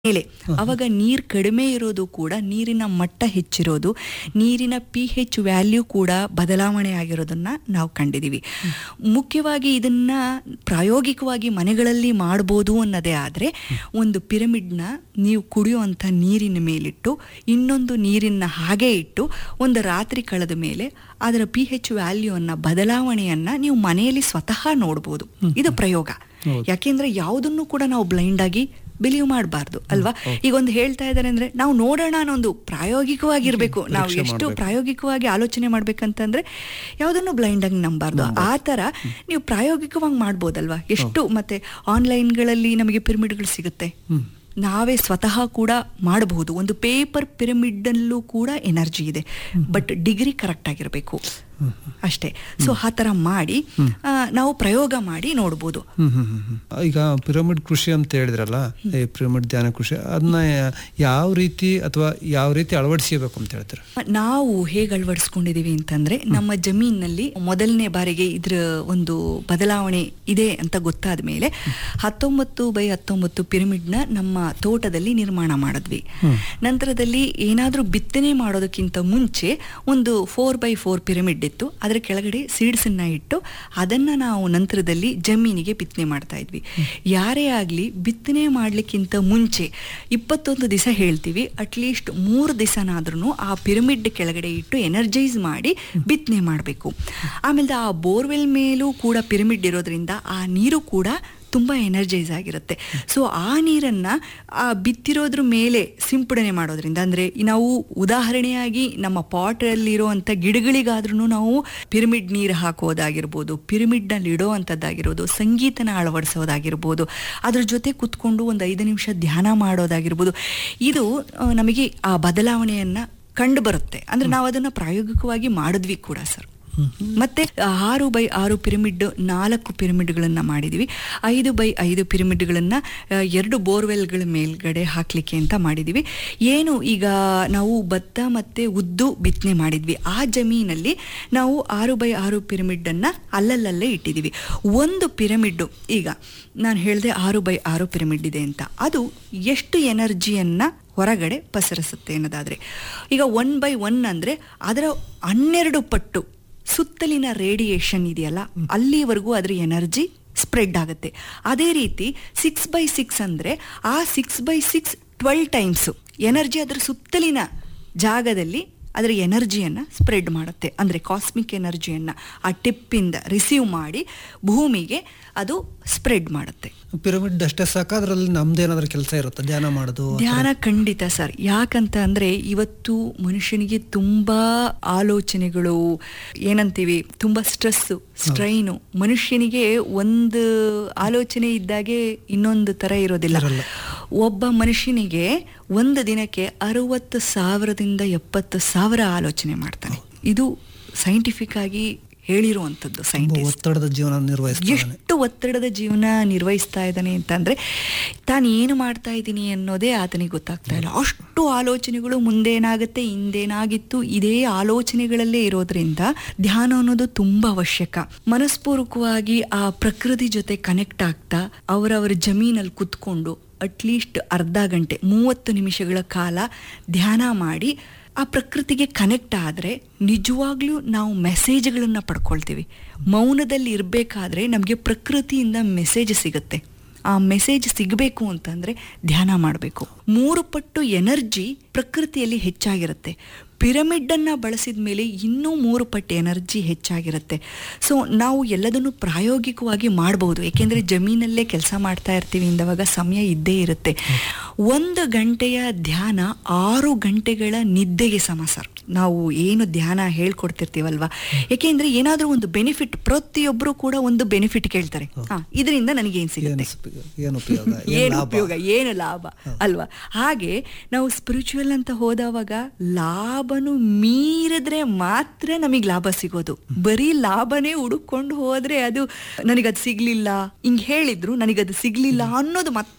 ಮೇಲೆ ಅವಾಗ ನೀರು ಕಡಿಮೆ ಇರೋದು ಕೂಡ ನೀರಿನ ಮಟ್ಟ ಹೆಚ್ಚಿರೋದು ನೀರಿನ ಪಿ ಹೆಚ್ ವ್ಯಾಲ್ಯೂ ಕೂಡ ಬದಲಾವಣೆ ಆಗಿರೋದನ್ನ ನಾವು ಕಂಡಿದ್ದೀವಿ ಮುಖ್ಯವಾಗಿ ಇದನ್ನ ಪ್ರಾಯೋಗಿಕವಾಗಿ ಮನೆಗಳಲ್ಲಿ ಮಾಡ್ಬೋದು ಅನ್ನೋದೇ ಆದರೆ ಒಂದು ಪಿರಮಿಡ್ನ ನೀವು ಕುಡಿಯುವಂಥ ನೀರಿನ ಮೇಲಿಟ್ಟು ಇನ್ನೊಂದು ನೀರಿನ ಹಾಗೆ ಇಟ್ಟು ಒಂದು ರಾತ್ರಿ ಕಳೆದ ಮೇಲೆ ಅದರ ಪಿ ಹೆಚ್ ವ್ಯಾಲ್ಯೂನ್ನ ಬದಲಾವಣೆಯನ್ನ ನೀವು ಮನೆಯಲ್ಲಿ ಸ್ವತಃ ನೋಡ್ಬೋದು ಇದು ಪ್ರಯೋಗ ಯಾಕೆಂದ್ರೆ ಯಾವುದನ್ನು ಕೂಡ ನಾವು ಬ್ಲೈಂಡ್ ಆಗಿ ಬಿಲೀವ್ ಮಾಡಬಾರ್ದು ಅಲ್ವಾ ಈಗ ಒಂದು ಹೇಳ್ತಾ ಇದ್ದಾರೆ ಅಂದ್ರೆ ನಾವು ನೋಡೋಣ ಅನ್ನೋ ಒಂದು ಪ್ರಾಯೋಗಿಕವಾಗಿರ್ಬೇಕು ನಾವು ಎಷ್ಟು ಪ್ರಾಯೋಗಿಕವಾಗಿ ಆಲೋಚನೆ ಮಾಡ್ಬೇಕಂತಂದ್ರೆ ಯಾವುದನ್ನು ಬ್ಲೈಂಡ್ ಆಗಿ ನಂಬಾರ್ದು ಆ ತರ ನೀವು ಪ್ರಾಯೋಗಿಕವಾಗಿ ಮಾಡ್ಬೋದಲ್ವಾ ಎಷ್ಟು ಮತ್ತೆ ಆನ್ಲೈನ್ಗಳಲ್ಲಿ ನಮಗೆ ಪಿರಮಿಡ್ಗಳು ಸಿಗುತ್ತೆ ನಾವೇ ಸ್ವತಃ ಕೂಡ ಮಾಡಬಹುದು ಒಂದು ಪೇಪರ್ ಪಿರಮಿಡ್ ಅಲ್ಲೂ ಕೂಡ ಎನರ್ಜಿ ಇದೆ ಬಟ್ ಡಿಗ್ರಿ ಕರೆಕ್ಟ್ ಆಗಿರಬೇಕು ಅಷ್ಟೇ ಸೊ ಆ ಥರ ಮಾಡಿ ಆ, ನಾವು ಪ್ರಯೋಗ ಮಾಡಿ ನೋಡ್ಬೋದು ಹ್ಮ್ ಹ್ಮ್ ಹ್ಮ್ ಹ್ಮ್. ಈಗ ಪಿರಮಿಡ್ ಕೃಷಿ ಅಂತ ಹೇಳಿದ್ರಲ್ಲ ಈ ಪಿರಮಿಡ್ ಧ್ಯಾನ ಕೃಷಿ ಅದನ್ನ ಯಾವ ರೀತಿ ಅಥವಾ ಯಾವ ರೀತಿ ಅಳವಡಿಸಬೇಕು ಅಂತ ಹೇಳ್ತೀರಾ ನಾವು ಹೇಗೆ ಅಳವಡಿಸ್ಕೊಂಡಿದೀವಿ ಅಂತಂದ್ರೆ ನಮ್ಮ ಜಮೀನಿನಲ್ಲಿ ಮೊದಲನೇ ಬಾರಿಗೆ ಇದ್ರ ಒಂದು ಬದಲಾವಣೆ ಇದೆ ಅಂತ ಗೊತ್ತಾದ ಮೇಲೆ ಹತ್ತೊಂಬತ್ತು ಬೈ ಹತ್ತೊಂಬತ್ತು ಪಿರಮಿಡ್ನ ನಮ್ಮ ತೋಟದಲ್ಲಿ ನಿರ್ಮಾಣ ಮಾಡಿದ್ವಿ ನಂತರದಲ್ಲಿ ಏನಾದರೂ ಬಿತ್ತನೆ ಮಾಡೋದಕ್ಕಿಂತ ಮುಂಚೆ ಒಂದು ಫೋರ್ ಬೈ ಫೋರ್ ಪಿರಮಿಡ್ ಇತ್ತು ಅದರ ಕೆಳಗಡೆ ಸೀಡ್ಸ್ ಅನ್ನ ಇಟ್ಟು ಅದನ್ನ ನಾವು ನಂತರದಲ್ಲಿ ಜಮೀನಿಗೆ ಬಿತ್ತನೆ ಮಾಡ್ತಾ ಇದ್ವಿ ಯಾರೇ ಆಗಲಿ ಬಿತ್ತನೆ ಮಾಡ್ಲಿಕ್ಕಿಂತ ಮುಂಚೆ ಇಪ್ಪತ್ತೊಂದು ದಿವಸ ಹೇಳ್ತೀವಿ ಅಟ್ಲೀಸ್ಟ್ ಮೂರು ದಿವಸನಾದ್ರೂ ಆ ಪಿರಮಿಡ್ ಕೆಳಗಡೆ ಇಟ್ಟು ಎನರ್ಜೈಸ್ ಮಾಡಿ ಬಿತ್ತನೆ ಮಾಡಬೇಕು ಆಮೇಲೆ ಆ ಬೋರ್ವೆಲ್ ಮೇಲೂ ಕೂಡ ಪಿರಮಿಡ್ ಇರೋದ್ರಿಂದ ಆ ನೀರು ಕೂಡ ತುಂಬ ಎನರ್ಜೈಸ್ ಆಗಿರುತ್ತೆ ಸೊ ಆ ನೀರನ್ನು ಆ ಬಿತ್ತಿರೋದ್ರ ಮೇಲೆ ಸಿಂಪಡಣೆ ಮಾಡೋದ್ರಿಂದ ಅಂದರೆ ನಾವು ಉದಾಹರಣೆಯಾಗಿ ನಮ್ಮ ಪಾಟಲ್ಲಿರುವಂಥ ಗಿಡಗಳಿಗಾದ್ರೂ ನಾವು ಪಿರಮಿಡ್ ನೀರು ಹಾಕೋದಾಗಿರ್ಬೋದು ಪಿರಮಿಡ್ನಲ್ಲಿ ಇಡೋ ಅಂಥದ್ದಾಗಿರ್ಬೋದು ಸಂಗೀತನ ಅಳವಡಿಸೋದಾಗಿರ್ಬೋದು ಅದ್ರ ಜೊತೆ ಕುತ್ಕೊಂಡು ಒಂದು ಐದು ನಿಮಿಷ ಧ್ಯಾನ ಮಾಡೋದಾಗಿರ್ಬೋದು ಇದು ಆ, ನಮಗೆ ಆ ಬದಲಾವಣೆಯನ್ನು ಕಂಡು ಬರುತ್ತೆ ಅಂದರೆ ನಾವು ಅದನ್ನು ಪ್ರಾಯೋಗಿಕವಾಗಿ ಮಾಡಿದ್ವಿ ಕೂಡ ಸರ್ ಮತ್ತೆ ಆರು ಬೈ ಆರು ಪಿರಮಿಡ್ ನಾಲ್ಕು ಪಿರಮಿಡ್ಗಳನ್ನು ಮಾಡಿದ್ವಿ ಐದು ಬೈ ಐದು ಪಿರಮಿಡ್ಗಳನ್ನು ಎರಡು ಬೋರ್ವೆಲ್ಗಳ ಮೇಲ್ಗಡೆ ಹಾಕ್ಲಿಕ್ಕೆ ಅಂತ ಮಾಡಿದ್ವಿ ಏನು ಈಗ ನಾವು ಭತ್ತ ಮತ್ತೆ ಉದ್ದು ಬಿತ್ತನೆ ಮಾಡಿದ್ವಿ ಆ ಜಮೀನಲ್ಲಿ ನಾವು ಆರು ಬೈ ಆರು ಪಿರಮಿಡನ್ನು ಅಲ್ಲಲ್ಲಲ್ಲೇ ಇಟ್ಟಿದ್ದೀವಿ ಒಂದು ಪಿರಮಿಡ್ಡು ಈಗ ನಾನು ಹೇಳಿದೆ ಆರು ಬೈ ಆರು ಪಿರಮಿಡ್ ಇದೆ ಅಂತ ಅದು ಎಷ್ಟು ಎನರ್ಜಿಯನ್ನು ಹೊರಗಡೆ ಪಸರಿಸುತ್ತೆ ಅನ್ನೋದಾದರೆ ಈಗ ಒನ್ ಬೈ ಒನ್ ಅಂದರೆ ಅದರ ಹನ್ನೆರಡು ಪಟ್ಟು ಸುತ್ತಲಿನ ರೇಡಿಯೇಷನ್ ಇದೆಯಲ್ಲ ಅಲ್ಲಿವರೆಗೂ ಅದರ ಎನರ್ಜಿ ಸ್ಪ್ರೆಡ್ ಆಗುತ್ತೆ ಅದೇ ರೀತಿ ಸಿಕ್ಸ್ ಬೈ ಸಿಕ್ಸ್ ಅಂದರೆ ಆ six by six twelve times energy ಅದರ ಸುತ್ತಲಿನ ಜಾಗದಲ್ಲಿ ಅದರ ಎನರ್ಜಿಯನ್ನು ಸ್ಪ್ರೆಡ್ ಮಾಡುತ್ತೆ ಅಂದರೆ ಕಾಸ್ಮಿಕ್ ಎನರ್ಜಿಯನ್ನು ಆ ಟಿಪ್ಪಿಂದ ರಿಸೀವ್ ಮಾಡಿ ಭೂಮಿಗೆ ಅದು ಸ್ಪ್ರೆಡ್ ಮಾಡುತ್ತೆ ಪಿರಮಿಡ್ ಅಷ್ಟೇ ಸಾಕ ಅದರಲ್ಲಿ ನಮ್ದೇನಾದ್ರೂ ಕೆಲಸ ಇರುತ್ತೆ ಧ್ಯಾನ ಮಾಡೋದು ಆ ಥರ? ಧ್ಯಾನ ಖಂಡಿತ ಸರ್ ಯಾಕಂತ ಅಂದ್ರೆ ಇವತ್ತು ಮನುಷ್ಯನಿಗೆ ತುಂಬಾ ಆಲೋಚನೆಗಳು ಏನಂತೀವಿ ತುಂಬಾ ಸ್ಟ್ರೆಸ್ ಸ್ಟ್ರೈನು ಮನುಷ್ಯನಿಗೆ ಒಂದು ಆಲೋಚನೆ ಇದ್ದಾಗೆ ಇನ್ನೊಂದು ತರ ಇರೋದಿಲ್ಲ ಒಬ್ಬ ಮನುಷ್ಯನಿಗೆ ಒಂದು ದಿನಕ್ಕೆ ಅರವತ್ತು ಸಾವಿರದಿಂದ ಎಪ್ಪತ್ತು ಸಾವಿರ ಆಲೋಚನೆ ಮಾಡ್ತಾನೆ ಇದು ಸೈಂಟಿಫಿಕ್ ಆಗಿ ಹೇಳಿರುವಂಥದ್ದು ತುಂಬಾ ಸೈಂಟಿಸ್ಟ್ ಒತ್ತಡದ ಜೀವನ ನಿರ್ವಹಿಸ್ತಾನೆ ಎಷ್ಟು ಒತ್ತಡದ ಜೀವನ ನಿರ್ವಹಿಸ್ತಾ ಇದ್ದಾನೆ ಅಂತಂದ್ರೆ ತಾನು ಏನು ಮಾಡ್ತಾ ಇದ್ದೀನಿ ಅನ್ನೋದೇ ಆತನಿಗೆ ಗೊತ್ತಾಗ್ತಾ ಇಲ್ಲ ಅಷ್ಟು ಆಲೋಚನೆಗಳು ಮುಂದೇನಾಗುತ್ತೆ ಹಿಂದೇನಾಗಿತ್ತು ಇದೇ ಆಲೋಚನೆಗಳಲ್ಲೇ ಇರೋದ್ರಿಂದ ಧ್ಯಾನ ಅನ್ನೋದು ತುಂಬಾ ಅವಶ್ಯಕ ಮನಸ್ಪೂರ್ವಕವಾಗಿ ಆ ಪ್ರಕೃತಿ ಜೊತೆ ಕನೆಕ್ಟ್ ಆಗ್ತಾ ಅವರವರ ಜಮೀನಲ್ಲಿ ಕುತ್ಕೊಂಡು ಅಟ್ಲೀಸ್ಟ್ ಅರ್ಧ ಗಂಟೆ ಮೂವತ್ತು ನಿಮಿಷಗಳ ಕಾಲ ಧ್ಯಾನ ಮಾಡಿ ಆ ಪ್ರಕೃತಿಗೆ ಕನೆಕ್ಟ್ ಆದರೆ ನಿಜವಾಗ್ಲೂ ನಾವು ಮೆಸೇಜ್ಗಳನ್ನು ಪಡ್ಕೊಳ್ತೀವಿ ಮೌನದಲ್ಲಿ ಇರಬೇಕಾದ್ರೆ ನಮಗೆ ಪ್ರಕೃತಿಯಿಂದ ಮೆಸೇಜ್ ಸಿಗುತ್ತೆ ಆ ಮೆಸೇಜ್ ಸಿಗಬೇಕು ಅಂತಂದ್ರೆ ಧ್ಯಾನ ಮಾಡಬೇಕು ಮೂರು ಪಟ್ಟು ಎನರ್ಜಿ ಪ್ರಕೃತಿಯಲ್ಲಿ ಹೆಚ್ಚಾಗಿರುತ್ತೆ ಪಿರಮಿಡ್ ಅನ್ನ ಬಳಸಿದ ಮೇಲೆ ಇನ್ನೂ ಮೂರು ಪಟ್ಟು ಎನರ್ಜಿ ಹೆಚ್ಚಾಗಿರುತ್ತೆ ಸೊ ನಾವು ಎಲ್ಲದನ್ನು ಪ್ರಾಯೋಗಿಕವಾಗಿ ಮಾಡಬಹುದು ಏಕೆಂದರೆ ಜಮೀನಲ್ಲೇ ಕೆಲಸ ಮಾಡ್ತಾ ಇರ್ತೀವಿ ಇಂದವಾಗ ಸಮಯ ಇದ್ದೇ ಇರುತ್ತೆ ಒಂದು ಗಂಟೆಯ ಧ್ಯಾನ ಆರು ಗಂಟೆಗಳ ನಿದ್ದೆಗೆ ಸಮ ಸರ್ ನಾವು ಏನು ಧ್ಯಾನ ಹೇಳ್ಕೊಡ್ತಿರ್ತೀವಲ್ವಾ ಏಕೆಂದ್ರೆ ಏನಾದರೂ ಒಂದು ಬೆನಿಫಿಟ್ ಪ್ರತಿಯೊಬ್ಬರು ಕೂಡ ಒಂದು ಬೆನಿಫಿಟ್ ಕೇಳ್ತಾರೆ ಹಾ ಇದರಿಂದ ನನಗೆ ಏನು ಸಿಗುತ್ತೆ ಏನು ಉಪಯೋಗ ಏನು ಉಪಯೋಗ ಏನ್ ಏನು ಲಾಭ? ಉಪಯೋಗ ಏನು ಲಾಭ ಅಲ್ವಾ ಹಾಗೆ ನಾವು ಸ್ಪಿರಿಚುವಲ್ ಅಂತ ಹೋದವಾಗ ಲಾಭನು ಮೀರಿದ್ರೆ ಮಾತ್ರ ನಮಗೆ ಲಾಭ ಸಿಗೋದು ಬರೀ ಲಾಭನೇ ಹುಡುಕೊಂಡು ಹೋದ್ರೆ ಅದು ನನಗದು ಸಿಗ್ಲಿಲ್ಲ ಹಿಂಗ್ ಹೇಳಿದ್ರು ನನಗದು ಸಿಗ್ಲಿಲ್ಲ ಅನ್ನೋದು ಮತ್ತೆ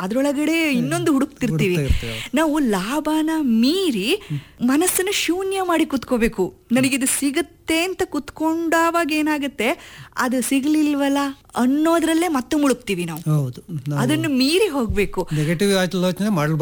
ಅದ್ರೊಳಗಡೆ ಇನ್ನೊಂದು ಹುಡುಕ್ತಿರ್ತೀವಿ ಹುಡುಕ್ತಾ ಇರ್ತೀವಿ. ನಾವು ಲಾಭನ ಮೀರಿ ಮನಸ್ಸನ್ನು ಶೂನ್ಯ ಮಾಡಿ ಕುತ್ಕೋಬೇಕು ನನಗಿದು ಸಿಗುತ್ತೆ ಅಂತ ಕುತ್ಕೊಂಡಾವಾಗ ಏನಾಗುತ್ತೆ ಅದು ಸಿಗ್ಲಿಲ್ವಲ್ಲ ಅನ್ನೋದ್ರಲ್ಲೇ ಮತ್ತೆ ಮುಳುಗ್ತೀವಿ ನಾವು ಹೌದು ನಾವು ಅದನ್ನು ಮೀರಿ ಹೋಗ್ಬೇಕು ನೆಗೆಟಿವ್ ಆಲೋಚನೆ ಮಾಡಲು